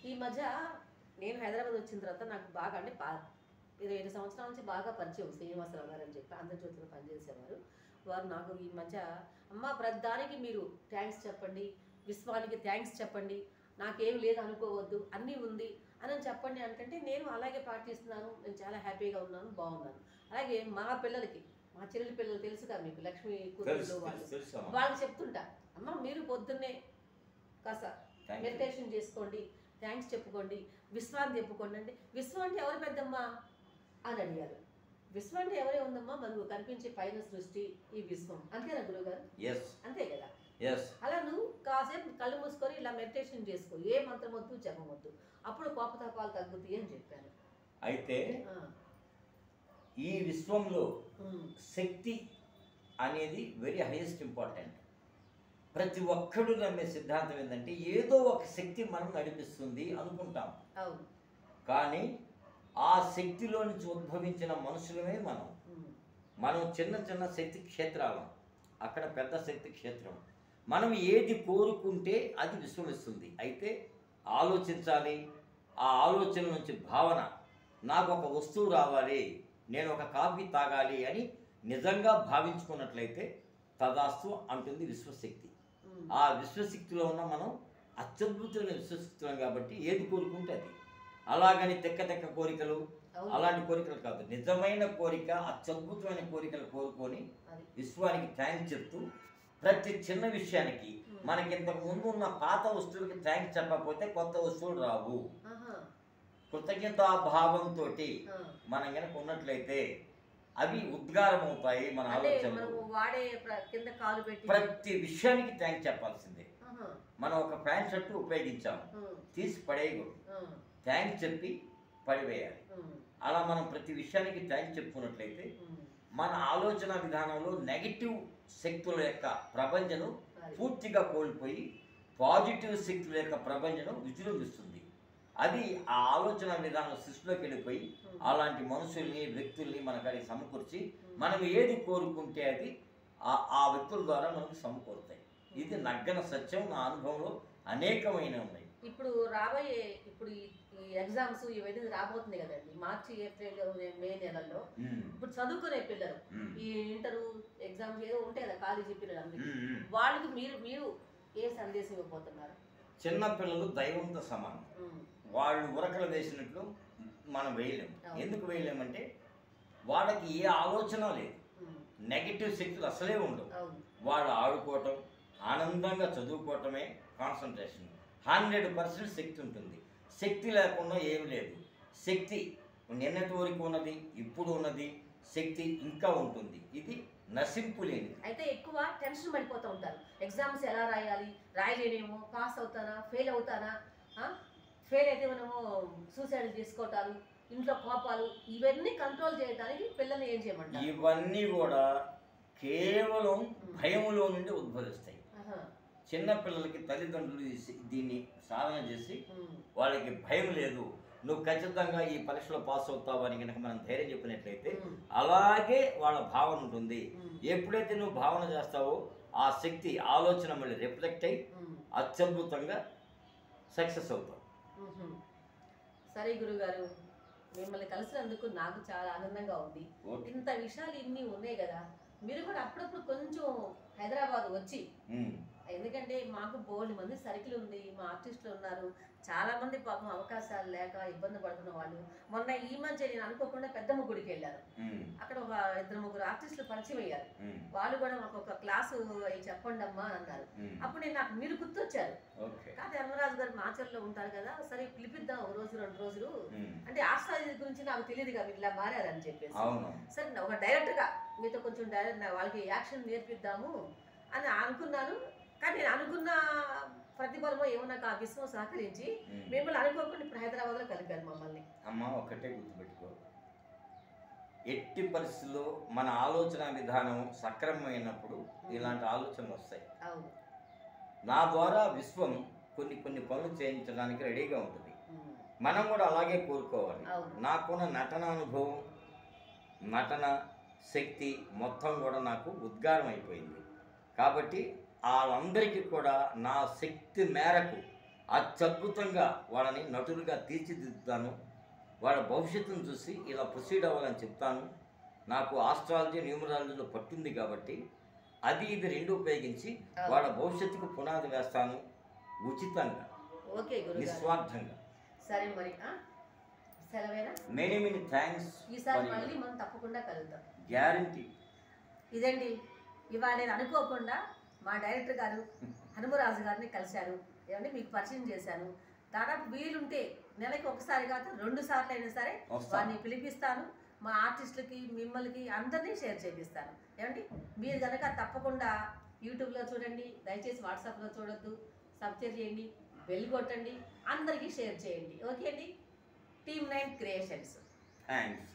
ఈ మధ్య నేను హైదరాబాద్ వచ్చిన తర్వాత నాకు బాగా అంటే బా ఇరవై ఐదు సంవత్సరాల నుంచి బాగా పరిచయం శ్రీనివాసరావు గారు అని చెప్పి ఆంధ్రజ్యోతిలో పనిచేసేవారు వారు నాకు ఈ మధ్య అమ్మ ప్రతిదానికి మీరు థ్యాంక్స్ చెప్పండి విశ్వానికి థ్యాంక్స్ చెప్పండి నాకేం లేదు అనుకోవద్దు అన్నీ ఉంది అని చెప్పండి అంటే నేను అలాగే పాటిస్తున్నాను నేను చాలా హ్యాపీగా ఉన్నాను బాగున్నాను అలాగే మా పిల్లలకి మా చెల్లెలి పిల్లలు తెలుసు కదా మీకు లక్ష్మి కూతుళ్ళు తెలుసు వాళ్ళు తెలుసు తెలుసు అమ్మా. వాళ్ళకి చెప్తుంటా అమ్మ మీరు పొద్దున్నే కాస్త Thank you. మెడిటేషన్ చేసుకోండి థ్యాంక్స్ చెప్పుకోండి విశ్వాన్ని చెప్పుకోండి అంటే విశ్వం అంటే ఎవరు పెద్దమ్మా అని అడిగారు విశ్వం అంటే ఎవరే ఉందమ్మా మనకు కనిపించే పైన సృష్టి ఈ విశ్వం అంతేనా గురుగారు ఎస్ అంతే కదా ఎస్ అలా నువ్వు కాసేపు కళ్ళు మూసుకొని ఇలా మెడిటేషన్ చేసుకో ఏ మంత్రం వద్దు జపమొద్దు అప్పుడు కోపతాపాలు తగ్గుతాయి అని చెప్పాను అయితే ఆ, ఈ విశ్వంలో ఉమ్, శక్తి అనేది వెరీ హైయెస్ట్ ఇంపార్టెంట్ ప్రతి ఒక్కడు నమ్మే సిద్ధాంతం ఏంటంటే ఏదో ఒక శక్తి మనం నడిపిస్తుంది అనుకుంటాం అవును కానీ ఆ శక్తిలో నుంచి ఉద్భవించిన మనుషులమే మనం ఉమ్, మనం చిన్న చిన్న శక్తి క్షేత్రాలం అక్కడ పెద్ద శక్తి క్షేత్రం మనం ఏది కోరుకుంటే అది విశ్వమిస్తుంది అయితే ఆలోచించాలి ఆ ఆలోచన నుంచి భావన నాకు ఒక వస్తువు రావాలి నేను ఒక కాఫీ తాగాలి అని నిజంగా భావించుకున్నట్లయితే తదాస్తు అంటుంది విశ్వశక్తి ఉమ్, ఆ విశ్వశక్తిలో ఉన్న మనం అత్యద్భుతమైన విశ్వశక్తులం కాబట్టి ఏది కోరుకుంటే అది అలాగని తెక్క తెక్క కోరికలు అవును. అలాంటి కోరికలు కాదు నిజమైన కోరిక అత్యద్భుతమైన కోరికలు కోరుకొని అది విశ్వానికి థ్యాంక్స్ చెప్తూ ప్రతి చిన్న విషయానికి మనకి ఇంతకు ముందు ఉన్న పాత వస్తువులకి థ్యాంక్స్ చెప్పకపోతే కొత్త వస్తువులు రావు ఆహా, కృతజ్ఞతాభావంతో ఆ. మనం కనుక ఉన్నట్లయితే అవి ఉద్గారం అవుతాయి మన అంటే ఆలోచనలు మనము వాడే ప్ర- కింద కాలు పెట్టి ప్రతి విషయానికి థ్యాంక్స్ చెప్పాల్సిందే ఆహా, మనం ఒక ప్యాంట్ షర్టు ఉపయోగించాము ఉమ్, తీసి పడేయకూడదు ఉమ్, థ్యాంక్స్ చెప్పి పడివేయాలి ఉమ్, అలా మనం ప్రతి విషయానికి థ్యాంక్స్ చెప్పుకున్నట్లయితే ఉమ్. మన ఆలోచన విధానంలో నెగిటివ్ శక్తుల యొక్క ప్రభంజనం అది. పూర్తిగా కోల్పోయి పాజిటివ్ శక్తుల యొక్క ప్రభంజనం విజృంభిస్తుంది అది ఆ ఆలోచన విధానం సృష్టిలోకి వెళ్ళిపోయి అలాంటి మనుషుల్ని వ్యక్తుల్ని మన కాడికి సమకూర్చి మనం ఏది కోరుకుంటే అది ఆ ఆ వ్యక్తుల ద్వారా మనకు సమకూరుతాయి ఇది నగ్గన సత్యం నా అనుభవంలో అనేకమైన ఉన్నాయి ఇప్పుడు రాబోయే ఇప్పుడు ఈ- ఈ ఎగ్జామ్స్ ఇవన్నీ రాబోతుంది కదండి మార్చి ఏప్రిల్ మే నెలల్లో ఉమ్, ఇప్పుడు చదువుకునే పిల్లలు ఉమ్, ఈ ఇంటర్ ఎగ్జామ్స్ ఏదో ఉంటాయి కదా కాలేజీ పిల్లలందరికీ ఉమ్, ఉమ్. వాళ్ళకి మీరు మీరు ఏ సందేశం ఇవ్వబోతున్నారు చిన్న పిల్లలు దైవంతో సమానం ఉమ్, వాళ్ళు ఉరకలు వేసినట్లు మనం వేయలేము అవును. ఎందుకు వేయలేమంటే వాళ్ళకి ఏ ఆలోచన లేదు ఉమ్, నెగిటివ్ శక్తులు అసలే ఉండవు అవును వాళ్ళు ఆడుకోవటం ఆనందంగా చదువుకోవటమే కాన్సన్ట్రేషన్ హండ్రెడ్ పర్సెంట్ శక్తి ఉంటుంది శక్తి లేకుండా ఏమి లేదు శక్తి నిన్నటి వరకు ఉన్నది ఇప్పుడు ఉన్నది శక్తి ఇంకా ఉంటుంది ఇది నశింపు లేనిది అయితే ఎక్కువ టెన్షన్ పడిపోతూ ఉంటారు ఎగ్జామ్స్ ఎలా రాయాలి రాయలేనేమో పాస్ అవుతానా ఫెయిల్ అవుతానా ఫెయిల్ అయితే మనము సూసైడ్ చేసుకోవటాలు ఇంట్లో కోపాలు ఇవన్నీ కంట్రోల్ చేయడానికి పిల్లల్ని ఏం చేయమంటారు ఇవన్నీ కూడా కేవలం భయములో నుండి ఉద్భవిస్తాయి ఆహా, చిన్న పిల్లలకి తల్లిదండ్రులు ఈ- దీన్ని సాధన చేసి ఉమ్, వాళ్ళకి భయం లేదు నువ్వు ఖచ్చితంగా ఈ పరీక్షలో పాస్ అవుతావు అని కనుక మనం ధైర్యం చెప్పినట్లయితే ఉమ్, అలాగే వాళ్ళ భావన ఉంటుంది ఉమ్, ఎప్పుడైతే నువ్వు భావన చేస్తావో ఆ శక్తి ఆలోచన మళ్ళీ రిఫ్లెక్ట్ అయ్యి ఉమ్, అత్యద్భుతంగా సక్సెస్ అవుతావు ఉహుం. సరే గురుగారు మిమ్మల్ని కలిసినందుకు నాకు చాలా ఆనందంగా ఉంది ఓకే ఇంత విషయాలు ఇన్ని ఉన్నాయి కదా మీరు కూడా అప్పుడప్పుడు కొంచెం హైదరాబాద్ వచ్చి ఉమ్. ఎందుకంటే మాకు బోల్డ్ మంది సర్కిల్ ఉంది మా ఆర్టిస్టులు ఉన్నారు చాలా మంది పాపం అవకాశాలు లేక ఇబ్బంది పడుతున్న వాళ్ళు మొన్న ఈ మధ్య నేను అనుకోకుండా పెద్దమ్మ గుడికి వెళ్ళాను ఉమ్. అక్కడ ఒక ఇద్దరు ముగ్గురు ఆర్టిస్టులు పరిచయం అయ్యారు ఉమ్. వాళ్ళు కూడా మాకు ఒక క్లాసు చెప్పండి అమ్మా అని అన్నారు ఉమ్. అప్పుడు నేను నాకు మీరు గుర్తొచ్చారు ఓకే కాదు ధర్మరాజు గారు మాచర్లో ఉంటారు కదా సరే పిలిపిద్దాం ఒక రోజు రెండు రోజులు ఉమ్. అంటే ఆస్ట్రాలజీ గురించి నాకు తెలియదు కదా మీరు ఇలా మారారని చెప్పేసి అవును సరే నా- ఒక డైరెక్ట్గా మీతో కొంచెం డైరెక్ట్ నా- వాళ్ళకి యాక్షన్ నేర్పిద్దాము అని అనుకున్నాను కానీ నేను అనుకున్న ప్రతిఫలమో ఏమో నాకు ఆ విశ్వం సహకరించి ఉమ్. మిమ్మల్ని అనుకోకుండా ఇప్పుడు హైదరాబాద్లో కలిపారు మమ్మల్ని అమ్మ ఒకటే గుర్తుపెట్టుకో ఎట్టి పరిస్థితుల్లో మన ఆలోచన విధానం సక్రమమైనప్పుడు ఇలాంటి ఆలోచనలు వస్తాయి అవును నా ద్వారా విశ్వం కొన్ని కొన్ని పనులు చేయించడానికి రెడీగా ఉంటుంది ఉమ్. మనం కూడా అలాగే కోరుకోవాలి అవును. నాకున్న నటన అనుభవం నటన శక్తి మొత్తం కూడా నాకు ఉద్గారం అయిపోయింది కాబట్టి వాళ్ళందరికీ కూడా నా శక్తి మేరకు అత్యద్భుతంగా వాళ్ళని నటులుగా తీర్చిదిద్దుతాను వాళ్ళ భవిష్యత్తును చూసి ఇలా ప్రొసీడ్ అవ్వాలని చెప్తాను నాకు ఆస్ట్రాలజీ న్యూమరాలజీలో పట్టుంది కాబట్టి అది ఇది రెండు ఉపయోగించి వాళ్ళ భవిష్యత్తుకు పునాది వేస్తాను ఉచితంగా ఓకే గురుగారు నిస్వార్థంగా సరే మరి ఆ? సెలవేనా మెనీ మెనీ థ్యాంక్స్ ఈసారి మళ్ళీ మనం తప్పకుండా కలుద్దాం గ్యారంటీ ఇదండి ఇవాళ నేను అనుకోకుండా మా డైరెక్టర్ గారు హనుమరాజు గారిని కలిశాను ఏమంటే మీకు పరిచయం చేశాను దాదాపు వీలుంటే నెలకి ఒకసారి కాదు రెండు సార్లు అయినా సరే వస్తాను. వారిని పిలిపిస్తాను మా ఆర్టిస్టులకి మిమ్మల్ని అందరినీ షేర్ చేపిస్తాను ఏమండి మీరు కనుక తప్పకుండా యూట్యూబ్లో చూడండి దయచేసి వాట్సాప్లో చూడొద్దు సబ్స్క్రైబ్ చేయండి బెల్ కొట్టండి అందరికీ షేర్ చేయండి ఓకే అండి టీమ్ నైన్ క్రియేషన్స్ థ్యాంక్స్